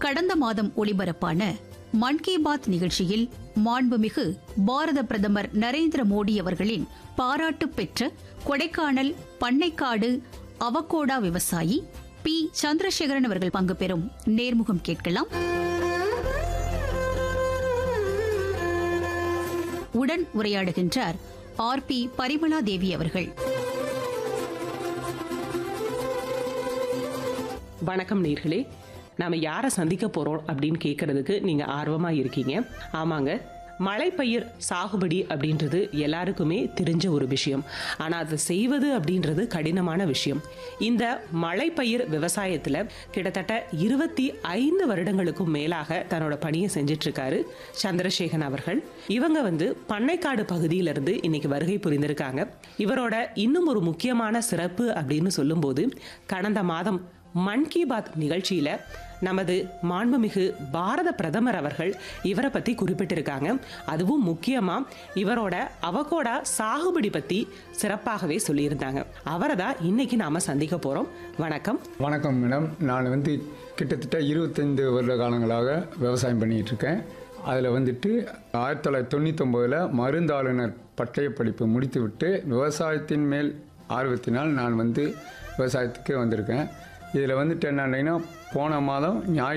கடந்த மாதம் ஒளிபரப்பான மன் கி பாத் நிகழ்ச்சியில் மாண்புமிகு பாரத பிரதமர் நரேந்திர மோடி அவர்களின் பாராட்டு பெற்ற கொடைக்கானல் பண்ணைக்காடு அவகோடா விவசாயி பி சந்திரசேகரன் அவர்கள் பங்கு பெறும் நேர்முகம் கேட்கலாம் உடன் உரையாடுகின்றார் ஆர் பி பரிமளா தேவி அவர்கள் வணக்கம் நேர்களே நாம யாரை சந்திக்க போறோம் அப்படின்னு கேட்கறதுக்கு நீங்க ஆர்வமா இருக்கீங்க ஆமாங்க மழைப்பயிர் சாகுபடி அப்படின்றது எல்லாருக்குமே தெரிஞ்ச ஒரு விஷயம் ஆனா அதை செய்வது அப்படின்றது கடினமான விஷயம் இந்த மழைப்பயிர் விவசாயத்துல கிட்டத்தட்ட இருபத்தி ஐந்து வருடங்களுக்கும் மேலாக தன்னோட பணியை செஞ்சிட்டு இருக்காரு சந்திரசேகன் அவர்கள் இவங்க வந்து பண்ணைக்காடு பகுதியிலிருந்து இன்னைக்கு வருகை புரிந்திருக்காங்க இவரோட இன்னும் ஒரு முக்கியமான சிறப்பு அப்படின்னு சொல்லும்போது கடந்த மாதம் மன் கி பாத் நிகழ்ச்சியில நமது மாண்புமிகு பாரத பிரதமர் அவர்கள் இவரை பத்தி குறிப்பிட்டிருக்காங்க அதுவும் முக்கியமா இவரோட அவகோடா சாகுபடி பத்தி சிறப்பாகவே சொல்லியிருந்தாங்க அவரை தான் இன்னைக்கு நாம சந்திக்க போறோம் வணக்கம் வணக்கம் மேடம் நான் வந்து கிட்டத்தட்ட இருபத்தைந்து வருட காலங்களாக விவசாயம் பண்ணிகிட்டு இருக்கேன் அதில் வந்துட்டு ஆயிரத்தி தொள்ளாயிரத்தி தொண்ணூத்தொம்போதில் மருந்தாளுநர் பட்டய படிப்பு முடித்துவிட்டு விவசாயத்தின் மேல் ஆர்வத்தினால் நான் வந்து விவசாயத்துக்கு வந்திருக்கேன் இதில் வந்துட்டு என்னன்னா போன மாதம் ஞாயிற்று